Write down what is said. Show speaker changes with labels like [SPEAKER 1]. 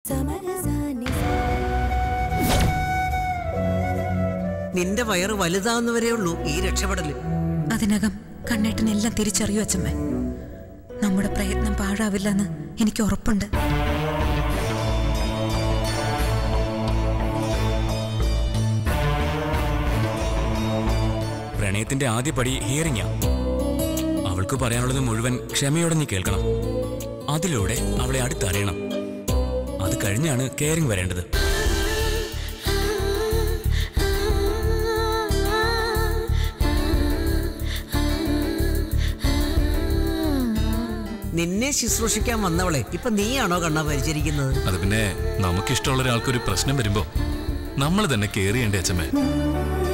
[SPEAKER 1] നിന്റെ വയറ് വലുതാവുന്നവരേ ഉള്ളൂ ഈ രക്ഷപ്പെടല്
[SPEAKER 2] അതിനകം കണ്ണേട്ടനെല്ലാം തിരിച്ചറിയൂ അച്ഛമ്മ നമ്മുടെ പ്രയത്നം പാഴാവില്ലെന്ന് എനിക്ക് ഉറപ്പുണ്ട്
[SPEAKER 3] പ്രണയത്തിന്റെ ആദ്യ പടി ഹിയറിംഗാ അവൾക്ക് പറയാനുള്ളത് മുഴുവൻ ക്ഷമയോടെ നീ കേൾക്കണം അതിലൂടെ അവളെ അടുത്തറിയണം അത് കഴിഞ്ഞാണ് കെയറിംഗ് വരേണ്ടത്
[SPEAKER 1] നിന്നെ ശുശ്രൂഷിക്കാൻ വന്നവളെ ഇപ്പൊ നീയാണോ കണ്ണ പരിചരിക്കുന്നത്
[SPEAKER 4] അത് പിന്നെ നമുക്കിഷ്ടമുള്ള ഒരാൾക്കൊരു പ്രശ്നം വരുമ്പോ നമ്മൾ തന്നെ കെയർ ചെയ്യണ്ടേ അച്ഛമ്മേ